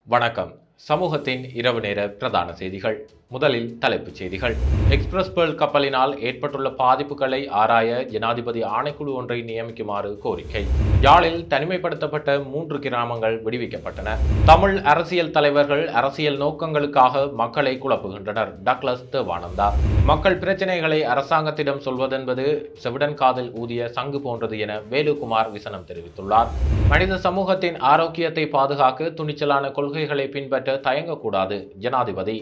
வணக்கம் சமூகத்தின் இரவு நேர பிரதான செய்திகள் முதலில் தலைப்புச் செய்திகள் எக்ஸ்பிரஸ் பேர்ல் கப்பலினால் ஏற்பட்டுள்ள பாதிப்புகளை ஆராய ஜனாதிபதி ஆணைக்குழு ஒன்றை நியமிக்குமாறு கோரிக்கை யாழில் தனிமைப்படுத்தப்பட்ட மூன்று கிராமங்கள் விடுவிக்கப்பட்டன தமிழ் அரசியல் தலைவர்கள் அரசியல் நோக்கங்களுக்காக மக்களை குழப்புகின்றனர் டக்ளஸ் தேவானந்தா மக்கள் பிரச்சனைகளை அரசாங்கத்திடம் சொல்வதென்பது செவிடன் காதில் ஊதிய சங்கு போன்றது என வேலுகுமார் விசனம் தெரிவித்துள்ளார் மனித சமூகத்தின் ஆரோக்கியத்தை பாதுகாக்க துணிச்சலான கொள்கைகளை பின்பற்ற தயங்கக்கூடாது ஜனாதிபதி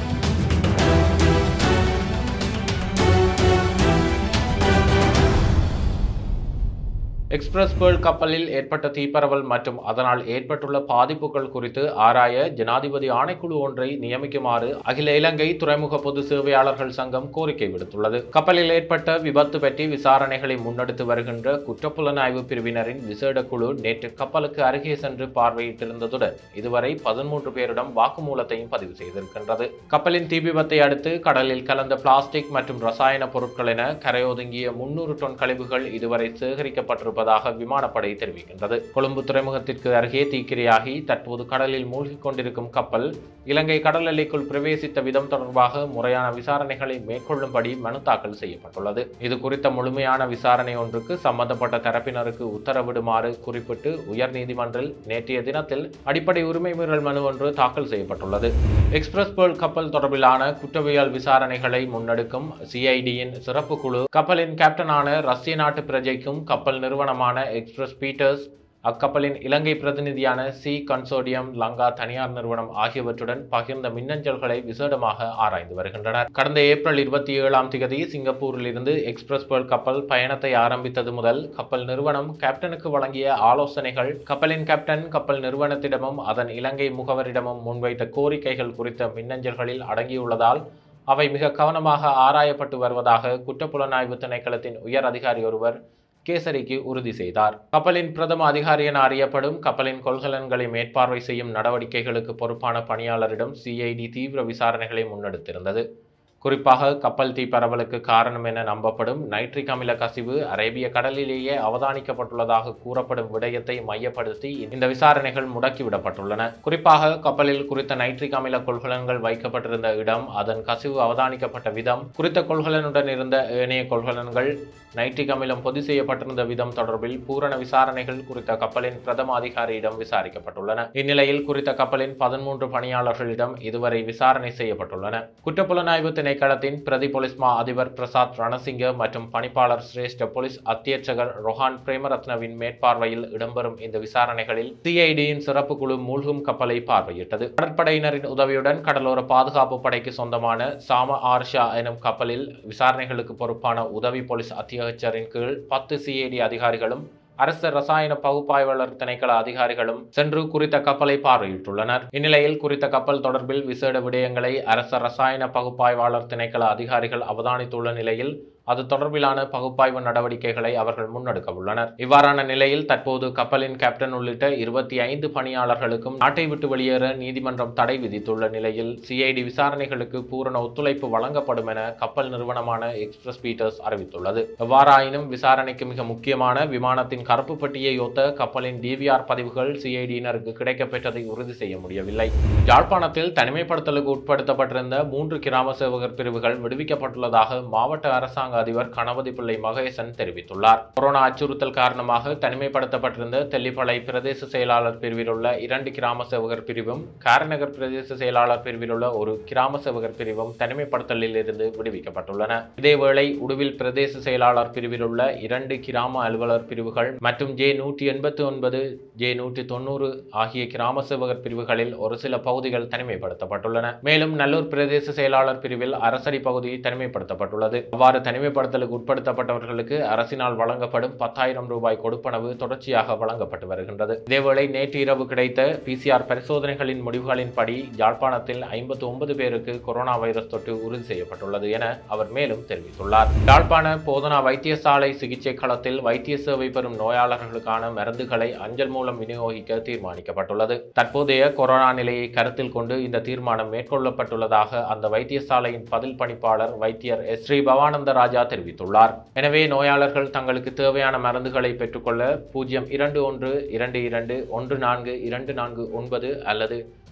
எக்ஸ்பிரஸ் பேர்ல் கப்பலில் ஏற்பட்ட தீப்பரவல் மற்றும் அதனால் ஏற்பட்டுள்ள பாதிப்புகள் குறித்து ஆராய ஜனாதிபதி ஆணைக்குழு ஒன்றை நியமிக்குமாறு அகில இலங்கை துறைமுக பொது சேவையாளர்கள் சங்கம் கோரிக்கை விடுத்துள்ளது கப்பலில் ஏற்பட்ட விபத்து பற்றி விசாரணைகளை முன்னெடுத்து வருகின்ற குற்றப்புலனாய்வு பிரிவினரின் விசேட குழு நேற்று கப்பலுக்கு அருகே சென்று பார்வையிட்டிருந்ததுடன் இதுவரை பதிமூன்று பேரிடம் வாக்குமூலத்தையும் பதிவு செய்திருக்கின்றது கப்பலின் தீ விபத்தை அடுத்து கடலில் கலந்த பிளாஸ்டிக் மற்றும் ரசாயன பொருட்கள் என கரையொதுங்கிய முன்னூறு டன் கழிவுகள் இதுவரை சேகரிக்கப்பட்டிருப்பதாக விமானப்படை தெரிவிக்கின்றது கொழும்பு துறைமுகத்திற்கு அருகே தீக்கிரையாகி தற்போது கடலில் மூழ்கிக் கொண்டிருக்கும் கப்பல் இலங்கை கடல் எல்லைக்குள் பிரவேசித்த விதம் தொடர்பாக முறையான விசாரணைகளை மேற்கொள்ளும்படி மனு தாக்கல் செய்யப்பட்டுள்ளது இது குறித்த முழுமையான விசாரணை ஒன்றுக்கு சம்பந்தப்பட்ட தரப்பினருக்கு உத்தரவிடுமாறு குறிப்பிட்டு உயர்நீதிமன்றில் நேற்றைய தினத்தில் அடிப்படை உரிமை மீறல் மனு ஒன்று தாக்கல் செய்யப்பட்டுள்ளது எக்ஸ்பிரஸ் பேர்ல் கப்பல் தொடர்பிலான குற்றவியல் விசாரணைகளை முன்னெடுக்கும் சிஐடியின் சிறப்பு குழு கப்பலின் கேப்டனான ரஷ்ய நாட்டு பிரஜைக்கும் கப்பல் நிறுவனமான எக்ஸ்பிரஸ் பீட்டர்ஸ் அக்கப்பலின் இலங்கை பிரதிநிதியான சி கன்சோடியம் லங்கா தனியார் நிறுவனம் ஆகியவற்றுடன் பகிர்ந்த மின்னஞ்சல்களை விசேடமாக ஆராய்ந்து வருகின்றனர் கடந்த ஏப்ரல் இருபத்தி ஏழாம் தேதி சிங்கப்பூரில் இருந்து எக்ஸ்பிரஸ் பேர்ல் கப்பல் பயணத்தை ஆரம்பித்தது முதல் கப்பல் நிறுவனம் கேப்டனுக்கு வழங்கிய ஆலோசனைகள் கப்பலின் கேப்டன் கப்பல் நிறுவனத்திடமும் அதன் இலங்கை முகவரிடமும் முன்வைத்த கோரிக்கைகள் குறித்த மின்னஞ்சல்களில் அடங்கியுள்ளதால் அவை மிக கவனமாக ஆராயப்பட்டு வருவதாக குற்றப்புலனாய்வு திணைக்களத்தின் உயர் அதிகாரி ஒருவர் கேசரிக்கு உறுதி செய்தார் கப்பலின் பிரதம அதிகாரி என அறியப்படும் கப்பலின் கொள்கலன்களை மேற்பார்வை செய்யும் நடவடிக்கைகளுக்கு பொறுப்பான பணியாளரிடம் சிஐடி தீவிர விசாரணைகளை முன்னெடுத்திருந்தது குறிப்பாக கப்பல் தீ பரவலுக்கு காரணம் என நம்பப்படும் நைட்ரிக் அமில கசிவு அரேபிய கடலிலேயே அவதானிக்கப்பட்டுள்ளதாக கூறப்படும் விடயத்தை மையப்படுத்தி இந்த விசாரணைகள் முடக்கிவிடப்பட்டுள்ளன குறிப்பாக கப்பலில் குறித்த நைட்ரிக் அமில கொள்கலன்கள் வைக்கப்பட்டிருந்த இடம் அதன் கசிவு அவதானிக்கப்பட்ட விதம் குறித்த கொள்கலனுடன் இருந்த ஏனைய கொள்கலன்கள் நைட்ரிக் அமிலம் பொதி செய்யப்பட்டிருந்த விதம் தொடர்பில் பூரண விசாரணைகள் குறித்த கப்பலின் பிரதம அதிகாரியிடம் விசாரிக்கப்பட்டுள்ளன இந்நிலையில் குறித்த கப்பலின் பதிமூன்று பணியாளர்களிடம் இதுவரை விசாரணை செய்யப்பட்டுள்ளன குற்றப்புலனாய்வு திணைக்களத்தின் பிரதி போலீஸ் மா அதிபர் பிரசாத் ரணசிங்க மற்றும் பணிப்பாளர் சிரேஷ்ட போலீஸ் அத்தியட்சகர் ரொஹான் பிரேமரத்னவின் மேற்பார்வையில் இடம்பெறும் இந்த விசாரணைகளில் சிஐடியின் சிறப்பு குழு மூழ்கும் கப்பலை பார்வையிட்டது கடற்படையினரின் உதவியுடன் கடலோர பாதுகாப்பு படைக்கு சொந்தமான சாம ஆர்ஷா எனும் கப்பலில் விசாரணைகளுக்கு பொறுப்பான உதவி போலீஸ் அத்தியட்சரின் கீழ் பத்து சிஐடி அதிகாரிகளும் அரசு ரசாயன பகுப்பாய்வாளர் திணைக்கள அதிகாரிகளும் சென்று குறித்த கப்பலை பார்வையிட்டுள்ளனர் இந்நிலையில் குறித்த கப்பல் தொடர்பில் விசேட விடயங்களை அரச ரசாயன பகுப்பாய்வாளர் திணைக்கள அதிகாரிகள் அவதானித்துள்ள நிலையில் அது தொடர்பிலான பகுப்பாய்வு நடவடிக்கைகளை அவர்கள் முன்னெடுக்க உள்ளனர் இவ்வாறான நிலையில் தற்போது கப்பலின் கேப்டன் உள்ளிட்ட இருபத்தி ஐந்து பணியாளர்களுக்கும் நாட்டை விட்டு வெளியேற நீதிமன்றம் தடை விதித்துள்ள நிலையில் சிஐடி விசாரணைகளுக்கு பூரண ஒத்துழைப்பு வழங்கப்படும் என கப்பல் நிறுவனமான எக்ஸ்பிரஸ் பீட்டர்ஸ் அறிவித்துள்ளது எவ்வாறாயினும் விசாரணைக்கு மிக முக்கியமான விமானத்தின் கருப்பு பட்டியை ஒத்த கப்பலின் டிவிஆர் பதிவுகள் சிஐடியினருக்கு கிடைக்கப்பெற்றதை உறுதி செய்ய முடியவில்லை யாழ்ப்பாணத்தில் தனிமைப்படுத்தலுக்கு உட்படுத்தப்பட்டிருந்த மூன்று கிராம சேவகர் பிரிவுகள் விடுவிக்கப்பட்டுள்ளதாக மாவட்ட அரசாங்க அதிபர் கணபதி பிள்ளை மகேசன் தெரிவித்துள்ளார் கொரோனா அச்சுறுத்தல் காரணமாக தனிமைப்படுத்தப்பட்டிருந்த தெல்லிப்பளை பிரதேச செயலாளர் பிரிவில் உள்ள இரண்டு கிராம சேவகர் பிரிவும் காரநகர் பிரதேச செயலாளர் பிரிவில் உள்ள ஒரு கிராம சேவகர் பிரிவும் தனிமைப்படுத்தலில் இருந்து விடுவிக்கப்பட்டுள்ளன இதேவேளை உடுவில் பிரதேச செயலாளர் பிரிவில் உள்ள இரண்டு கிராம அலுவலர் பிரிவுகள் மற்றும் ஜே நூற்றி எண்பத்தி ஒன்பது ஜே நூற்றி தொண்ணூறு ஆகிய கிராம சேவகர் பிரிவுகளில் ஒரு சில பகுதிகள் தனிமைப்படுத்தப்பட்டுள்ளன மேலும் நல்லூர் பிரதேச செயலாளர் பிரிவில் அரசடி பகுதி தனிமைப்படுத்தப்பட்டுள்ளது அவ்வாறு தனிமைப்படுத்தலுக்கு உட்படுத்தப்பட்டவர்களுக்கு அரசினால் வழங்கப்படும் பத்தாயிரம் ரூபாய் கொடுப்பனவு தொடர்ச்சியாக வழங்கப்பட்டு வருகின்றது இதேவேளை நேற்று இரவு கிடைத்த பிசிஆர் பரிசோதனைகளின் முடிவுகளின்படி யாழ்ப்பாணத்தில் ஐம்பத்தி ஒன்பது பேருக்கு கொரோனா வைரஸ் தொற்று உறுதி செய்யப்பட்டுள்ளது என அவர் மேலும் தெரிவித்துள்ளார் யாழ்ப்பாண போதனா வைத்தியசாலை சிகிச்சை களத்தில் வைத்திய சேவை பெறும் நோயாளர்களுக்கான மருந்துகளை அஞ்சல் மூலம் விநியோகிக்க தீர்மானிக்கப்பட்டுள்ளது தற்போதைய கொரோனா நிலையை கருத்தில் கொண்டு இந்த தீர்மானம் மேற்கொள்ளப்பட்டுள்ளதாக அந்த வைத்தியசாலையின் பதில் பணிப்பாளர் வைத்தியர் எஸ் ஸ்ரீ பவானந்த ராஜா தெரிவித்துள்ளார் எனவே நோயாளர்கள் தங்களுக்கு தேவையான மருந்துகளை பெற்றுக்கொள்ள பூஜ்ஜியம் இரண்டு ஒன்று இரண்டு இரண்டு ஒன்று நான்கு இரண்டு நான்கு ஒன்பது அல்லது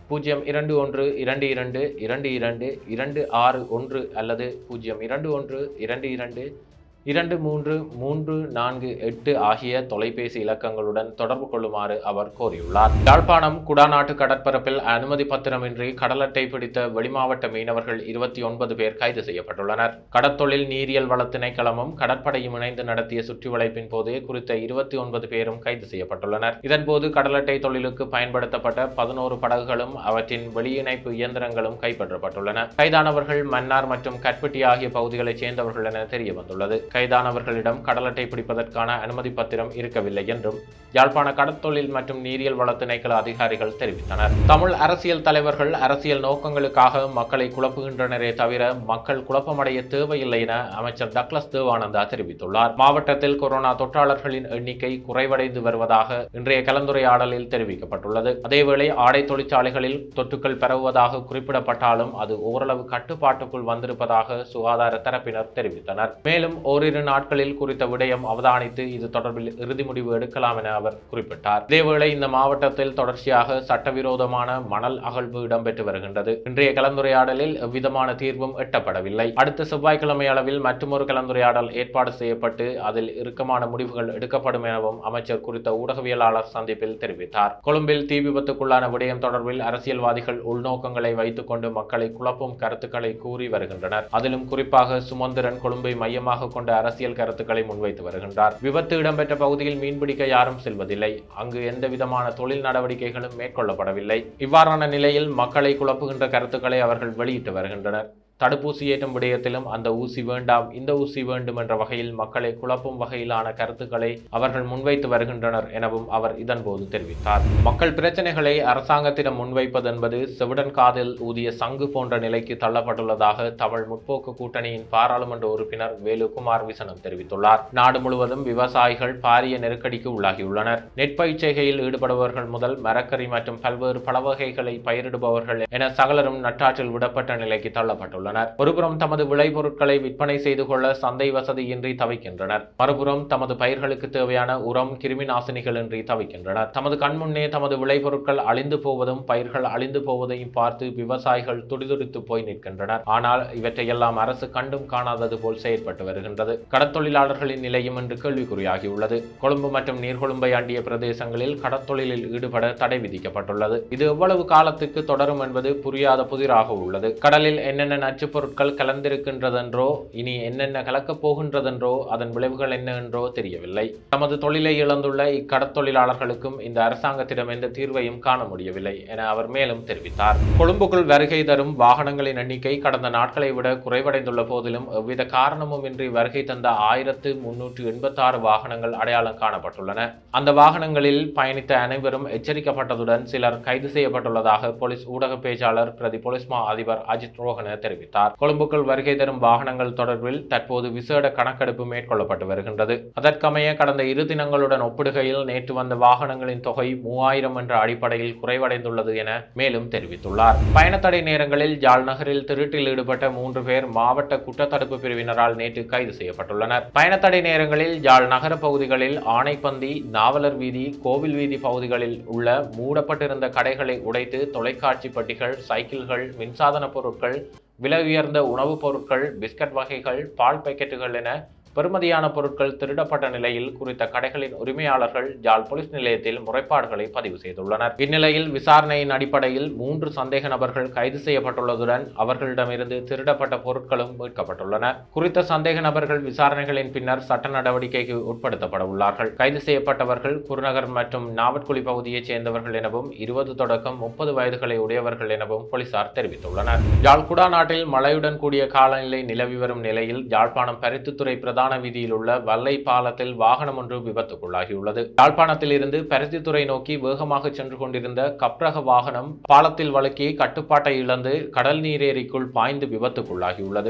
பூஜ்ஜியம் இரண்டு ஒன்று இரண்டு இரண்டு இரண்டு இரண்டு இரண்டு ஆறு ஒன்று அல்லது பூஜ்ஜியம் இரண்டு ஒன்று இரண்டு இரண்டு இரண்டு மூன்று மூன்று நான்கு எட்டு ஆகிய தொலைபேசி இலக்கங்களுடன் தொடர்பு கொள்ளுமாறு அவர் கோரியுள்ளார் யாழ்ப்பாணம் குடாநாட்டு கடற்பரப்பில் அனுமதி பத்திரமின்றி கடல் அட்டை பிடித்த வெளிமாவட்ட மீனவர்கள் இருபத்தி ஒன்பது பேர் கைது செய்யப்பட்டுள்ளனர் கடற்தொழில் நீரியல் வள திணைக்களமும் கடற்படையும் இணைந்து நடத்திய சுற்றி வளைப்பின் போது குறித்த இருபத்தி ஒன்பது பேரும் கைது செய்யப்பட்டுள்ளனர் இதன்போது கடல் அட்டை தொழிலுக்கு பயன்படுத்தப்பட்ட பதினோரு படகுகளும் அவற்றின் வெளியிணைப்பு இயந்திரங்களும் கைப்பற்றப்பட்டுள்ளன கைதானவர்கள் மன்னார் மற்றும் கட்பட்டி ஆகிய பகுதிகளைச் சேர்ந்தவர்கள் என தெரிய வந்துள்ளது கைதானவர்களிடம் கடல் அட்டை பிடிப்பதற்கான அனுமதி பத்திரம் இருக்கவில்லை என்றும் யாழ்ப்பாண கடற்தொழில் மற்றும் நீரியல் வள திணைக்கள அதிகாரிகள் தெரிவித்தனர் தமிழ் அரசியல் தலைவர்கள் அரசியல் நோக்கங்களுக்காக மக்களை குழப்புகின்றனரே தவிர மக்கள் குழப்பமடைய தேவையில்லை என அமைச்சர் டக்ளஸ் தேவானந்தா தெரிவித்துள்ளார் மாவட்டத்தில் கொரோனா தொற்றாளர்களின் எண்ணிக்கை குறைவடைந்து வருவதாக இன்றைய கலந்துரையாடலில் தெரிவிக்கப்பட்டுள்ளது அதேவேளை ஆடை தொழிற்சாலைகளில் தொற்றுக்கள் பரவுவதாக குறிப்பிடப்பட்டாலும் அது ஓரளவு கட்டுப்பாட்டுக்குள் வந்திருப்பதாக சுகாதார தரப்பினர் தெரிவித்தனர் மேலும் ஓரிரு நாட்களில் குறித்த விடயம் அவதானித்து இது தொடர்பில் இறுதி முடிவு எடுக்கலாம் என அவர் குறிப்பிட்டார் இதேவேளை இந்த மாவட்டத்தில் தொடர்ச்சியாக சட்டவிரோதமான மணல் அகழ்வு இடம்பெற்று வருகின்றது இன்றைய கலந்துரையாடலில் எவ்விதமான தீர்வும் எட்டப்படவில்லை அடுத்த செவ்வாய்க்கிழமை அளவில் மற்றொரு கலந்துரையாடல் ஏற்பாடு செய்யப்பட்டு அதில் இறுக்கமான முடிவுகள் எடுக்கப்படும் எனவும் அமைச்சர் குறித்த ஊடகவியலாளர் சந்திப்பில் தெரிவித்தார் கொழும்பில் தீ விபத்துக்குள்ளான விடயம் தொடர்பில் அரசியல்வாதிகள் உள்நோக்கங்களை வைத்துக் கொண்டு மக்களை குழப்பும் கருத்துக்களை கூறி வருகின்றனர் அதிலும் குறிப்பாக சுமந்திரன் கொழும்பை மையமாக கொண்ட அரசியல் கருத்துக்களை முன்வைத்து வருகின்றார் விபத்து இடம்பெற்ற பகுதியில் மீன்பிடிக்க யாரும் செல்வதில்லை அங்கு எந்த விதமான தொழில் நடவடிக்கைகளும் மேற்கொள்ளப்படவில்லை இவ்வாறான நிலையில் மக்களை குழப்புகின்ற கருத்துக்களை அவர்கள் வெளியிட்டு வருகின்றனர் தடுப்பூசி ஏற்றும் விடயத்திலும் அந்த ஊசி வேண்டாம் இந்த ஊசி வேண்டும் என்ற வகையில் மக்களை குழப்பும் வகையிலான கருத்துக்களை அவர்கள் முன்வைத்து வருகின்றனர் எனவும் அவர் இதன்போது தெரிவித்தார் மக்கள் பிரச்சனைகளை அரசாங்கத்திடம் முன்வைப்பது என்பது செவிடன் காதில் ஊதிய சங்கு போன்ற நிலைக்கு தள்ளப்பட்டுள்ளதாக தமிழ் முற்போக்கு கூட்டணியின் பாராளுமன்ற உறுப்பினர் வேலுகுமார் விசனம் தெரிவித்துள்ளார் நாடு முழுவதும் விவசாயிகள் பாரிய நெருக்கடிக்கு உள்ளாகியுள்ளனர் நெற்பயிற்சிகையில் ஈடுபடுபவர்கள் முதல் மரக்கறி மற்றும் பல்வேறு பழவகைகளை பயிரிடுபவர்கள் என சகலரும் நட்டாற்றில் விடப்பட்ட நிலைக்கு தள்ளப்பட்டுள்ளனர் உள்ளனர் ஒருபுறம் தமது விளைபொருட்களை விற்பனை செய்து கொள்ள சந்தை வசதியின்றி தவிக்கின்றனர் மறுபுறம் தமது பயிர்களுக்கு தேவையான உரம் கிருமி நாசினிகளின்றி தவிக்கின்றனர் தமது கண்முன்னே தமது விளைபொருட்கள் அழிந்து போவதும் பயிர்கள் அழிந்து போவதையும் பார்த்து விவசாயிகள் துடிதுடித்து போய் நிற்கின்றனர் ஆனால் இவற்றையெல்லாம் அரசு கண்டும் காணாதது போல் செயற்பட்டு வருகின்றது கடற்தொழிலாளர்களின் நிலையும் இன்று கேள்விக்குறியாகியுள்ளது கொழும்பு மற்றும் நீர்கொழும்பை அண்டிய பிரதேசங்களில் கடற்தொழிலில் ஈடுபட தடை விதிக்கப்பட்டுள்ளது இது எவ்வளவு காலத்துக்கு தொடரும் என்பது புரியாத புதிராக உள்ளது கடலில் என்னென்ன நச்சுப் பொருட்கள் கலந்திருக்கின்றதென்றோ இனி என்னென்ன கலக்கப் போகின்றதென்றோ அதன் விளைவுகள் என்ன என்றோ தெரியவில்லை தமது தொழிலை இழந்துள்ள இக்கடற்தொழிலாளர்களுக்கும் இந்த அரசாங்கத்திடம் எந்த தீர்வையும் காண முடியவில்லை என அவர் மேலும் தெரிவித்தார் கொழும்புக்குள் வருகை தரும் வாகனங்களின் எண்ணிக்கை கடந்த நாட்களை விட குறைவடைந்துள்ள போதிலும் எவ்வித காரணமும் இன்றி வருகை தந்த ஆயிரத்து முன்னூற்று எண்பத்தி ஆறு வாகனங்கள் அடையாளம் காணப்பட்டுள்ளன அந்த வாகனங்களில் பயணித்த அனைவரும் எச்சரிக்கப்பட்டதுடன் சிலர் கைது செய்யப்பட்டுள்ளதாக போலீஸ் ஊடக பேச்சாளர் பிரதி போலீஸ் மா அதிபர் அஜித் ரோஹன தெரிவித்தார் கொழும்புக்குள் வருகை தரும் வாகனங்கள் தொடர்பில் தற்போது விசேட கணக்கெடுப்பு மேற்கொள்ளப்பட்டு வருகின்றது அதற்கமைய கடந்த இரு தினங்களுடன் ஒப்பிடுகையில் நேற்று வந்த வாகனங்களின் தொகை மூவாயிரம் என்ற அடிப்படையில் குறைவடைந்துள்ளது என மேலும் தெரிவித்துள்ளார் பயணத்தடை நேரங்களில் யாழ் நகரில் திருட்டில் ஈடுபட்ட மூன்று பேர் மாவட்ட குற்றத்தடுப்பு பிரிவினரால் நேற்று கைது செய்யப்பட்டுள்ளனர் பயணத்தடை நேரங்களில் யாழ் நகர பகுதிகளில் ஆனைப்பந்தி நாவலர் வீதி கோவில் வீதி பகுதிகளில் உள்ள மூடப்பட்டிருந்த கடைகளை உடைத்து தொலைக்காட்சி பெட்டிகள் சைக்கிள்கள் மின்சாதன பொருட்கள் விலை உயர்ந்த உணவுப் பொருட்கள் பிஸ்கட் வகைகள் பால் பாக்கெட்டுகள் என பெறுமதியான பொருட்கள் திருடப்பட்ட நிலையில் குறித்த கடைகளின் உரிமையாளர்கள் ஜாழ் போலீஸ் நிலையத்தில் முறைப்பாடுகளை பதிவு செய்துள்ளனர் இந்நிலையில் விசாரணையின் அடிப்படையில் மூன்று சந்தேக நபர்கள் கைது செய்யப்பட்டுள்ளதுடன் அவர்களிடமிருந்து திருடப்பட்ட பொருட்களும் மீட்கப்பட்டுள்ளன குறித்த சந்தேக நபர்கள் விசாரணைகளின் பின்னர் சட்ட நடவடிக்கைக்கு உட்படுத்தப்பட உள்ளார்கள் கைது செய்யப்பட்டவர்கள் குருநகர் மற்றும் நாவட்குழி பகுதியைச் சேர்ந்தவர்கள் எனவும் இருபது தொடக்கம் முப்பது வயதுகளை உடையவர்கள் எனவும் போலீசார் தெரிவித்துள்ளனர் யாழ் குடா நாட்டில் மழையுடன் கூடிய காலநிலை நிலவி வரும் நிலையில் யாழ்ப்பாணம் பருத்தித்துறை பிரதான வீதியில் உள்ள வல்லை பாலத்தில் வாகனம் ஒன்று விபத்துக்குள்ளாகியுள்ளது யாழ்ப்பாணத்தில் இருந்து பருத்தித்துறை நோக்கி வேகமாக சென்று கொண்டிருந்த கப்ரக வாகனம் பாலத்தில் வழுக்கி கட்டுப்பாட்டை இழந்து கடல் நீரேரிக்குள் பாய்ந்து விபத்துக்குள்ளாகியுள்ளது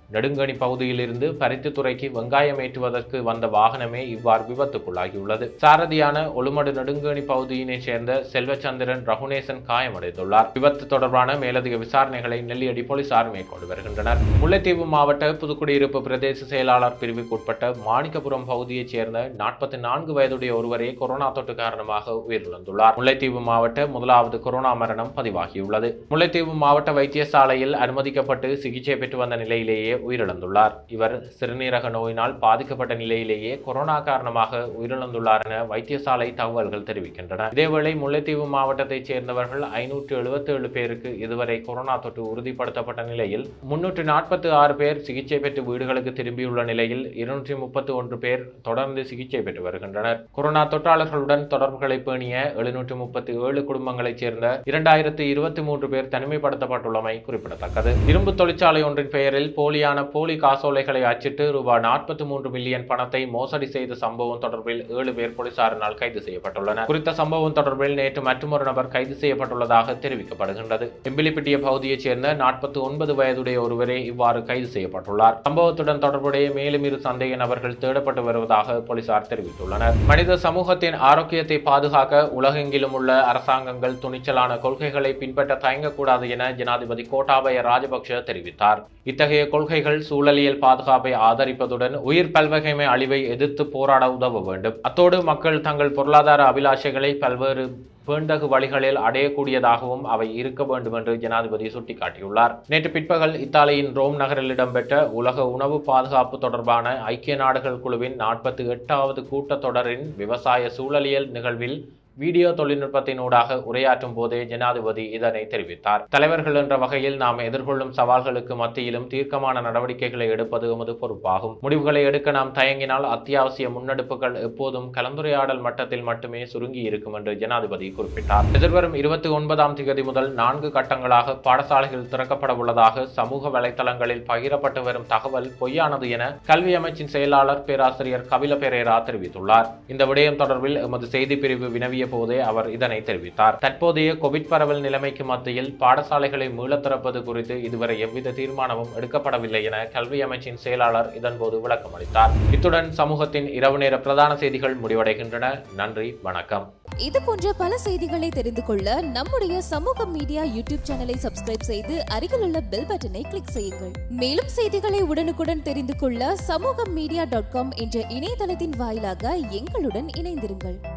நெடுங்கணி பகுதியிலிருந்து பருத்தித்துறைக்கு வெங்காயம் ஏற்றுவதற்கு வந்த வாகனமே இவ்வாறு விபத்துக்குள்ளாகியுள்ளது சாரதியான ஒலுமடு நெடுங்கணி பகுதியினைச் சேர்ந்த செல்வச்சந்திரன் ரகுநேசன் காயமடைந்துள்ளார் விபத்து தொடர்பான மேலதிக விசாரணைகளை நெல்லியடி போலீசார் மேற்கொண்டு வருகின்றனர் முல்லைத்தீவு மாவட்ட புதுக்குடியிருப்பு பிரதேச செயலாளர் பிரிவுக்குட்பட்ட மாணிக்கபுரம் பகுதியைச் சேர்ந்த நாற்பத்தி நான்கு வயதுடைய ஒருவரே கொரோனா தொற்று காரணமாக உயிரிழந்துள்ளார் முல்லைத்தீவு மாவட்ட முதலாவது கொரோனா மரணம் பதிவாகியுள்ளது முல்லைத்தீவு மாவட்ட வைத்தியசாலையில் அனுமதிக்கப்பட்டு சிகிச்சை பெற்று வந்த நிலையிலேயே உயிரிழந்துள்ளார் இவர் சிறுநீரக நோயினால் பாதிக்கப்பட்ட நிலையிலேயே கொரோனா காரணமாக உயிரிழந்துள்ளார் என வைத்தியசாலை தகவல்கள் தெரிவிக்கின்றன இதேவேளை முல்லைத்தீவு மாவட்டத்தைச் சேர்ந்தவர்கள் ஐநூற்று எழுபத்தி ஏழு பேருக்கு இதுவரை கொரோனா தொற்று உறுதிப்படுத்தப்பட்ட நிலையில் முன்னூற்று நாற்பத்தி ஆறு பேர் சிகிச்சை பெற்று வீடுகளுக்கு திரும்பியுள்ள நிலையில் இருநூற்றி முப்பத்தி ஒன்று பேர் தொடர்ந்து சிகிச்சை பெற்று வருகின்றனர் கொரோனா தொற்றாளர்களுடன் தொடர்புகளை பேணிய எழுநூற்று முப்பத்தி ஏழு குடும்பங்களைச் சேர்ந்த இரண்டாயிரத்து இருபத்தி மூன்று பேர் தனிமைப்படுத்தப்பட்டுள்ளமை குறிப்பிடத்தக்கது இரும்பு தொழிற்சாலை ஒன்றின் பெயரில் போலியான போலி காசோலைகளை அச்சிட்டு ரூபாய் நாற்பத்தி மூன்று மில்லியன் பணத்தை மோசடி செய்த சம்பவம் தொடர்பில் ஏழு பேர் போலீசாரினால் கைது செய்யப்பட்டுள்ளனர் குறித்த சம்பவம் தொடர்பில் நேற்று மற்றொரு நபர் கைது செய்யப்பட்டுள்ளதாக தெரிவிக்கப்படுகின்றது எம்பிலிப்பிட்டிய பகுதியைச் சேர்ந்த நாற்பத்தி ஒன்பது வயதுடைய ஒருவரே இவ்வாறு கைது செய்யப்பட்டுள்ளார் சம்பவத்துடன் தொடர்புடைய மேலும் இரு சந்தேக நபர்கள் தேடப்பட்டு வருவதாக போலீசார் தெரிவித்துள்ளனர் மனித சமூகத்தின் ஆரோக்கியத்தை பாதுகாக்க உலகெங்கிலும் உள்ள அரசாங்கங்கள் துணிச்சலான கொள்கைகளை பின்பற்ற தயங்கக்கூடாது என ஜனாதிபதி கோட்டாபய ராஜபக்ஷ தெரிவித்தார் இத்தகைய கொள்கைகள் சூழலியல் பாதுகாப்பை ஆதரிப்பதுடன் உயிர் பல்வகைமை அழிவை எதிர்த்து போராட உதவ வேண்டும் அத்தோடு மக்கள் தங்கள் பொருளாதார அபிலாஷைகளை பல்வேறு வேண்டகு வழிகளில் அடையக்கூடியதாகவும் அவை இருக்க வேண்டும் என்று ஜனாதிபதி சுட்டிக்காட்டியுள்ளார் நேற்று பிற்பகல் இத்தாலியின் ரோம் நகரில் இடம்பெற்ற உலக உணவு பாதுகாப்பு தொடர்பான ஐக்கிய நாடுகள் குழுவின் நாற்பத்தி எட்டாவது கூட்டத்தொடரின் விவசாய சூழலியல் நிகழ்வில் வீடியோ தொழில்நுட்பத்தினூடாக உரையாற்றும் போதே ஜனாதிபதி இதனை தெரிவித்தார் தலைவர்கள் என்ற வகையில் நாம் எதிர்கொள்ளும் சவால்களுக்கு மத்தியிலும் தீர்க்கமான நடவடிக்கைகளை எடுப்பது எமது பொறுப்பாகும் முடிவுகளை எடுக்க நாம் தயங்கினால் அத்தியாவசிய முன்னெடுப்புகள் எப்போதும் கலந்துரையாடல் மட்டத்தில் மட்டுமே சுருங்கி இருக்கும் என்று ஜனாதிபதி குறிப்பிட்டார் எதிர்வரும் இருபத்தி ஒன்பதாம் தேதி முதல் நான்கு கட்டங்களாக பாடசாலைகள் திறக்கப்பட உள்ளதாக சமூக வலைதளங்களில் பகிரப்பட்டு வரும் தகவல் பொய்யானது என கல்வி அமைச்சின் செயலாளர் பேராசிரியர் கபில பெரேரா தெரிவித்துள்ளார் இந்த விடயம் தொடர்பில் எமது செய்தி பிரிவு வினவிய போதே அவர் இதனை தெரிவித்தார் தற்போதைய கோவிட் பரவல் நிலைமைக்கு மத்தியில் பாடசாலைகளை மீளத் திறப்பது குறித்து இதுவரை எவ்வித தீர்மானமும் எடுக்கப்படவில்லை என கல்வி அமைச்சின் செயலாளர் இதன்போது விளக்கம் அளித்தார் இத்துடன் சமூகத்தின் இரவு நேர பிரதான செய்திகள் முடிவடைகின்றன நன்றி வணக்கம் இது போன்ற பல செய்திகளை தெரிந்து கொள்ள நம்முடைய சமூக மீடியா யூடியூப் சேனலை சப்ஸ்கிரைப் செய்து அருகிலுள்ள பெல் பட்டனை கிளிக் செய்யுங்கள் மேலும் செய்திகளை உடனுக்குடன் தெரிந்து கொள்ள சமூக மீடியா டாட் காம் என்ற இணையதளத்தின் வாயிலாக எங்களுடன் இணைந்திருங்கள்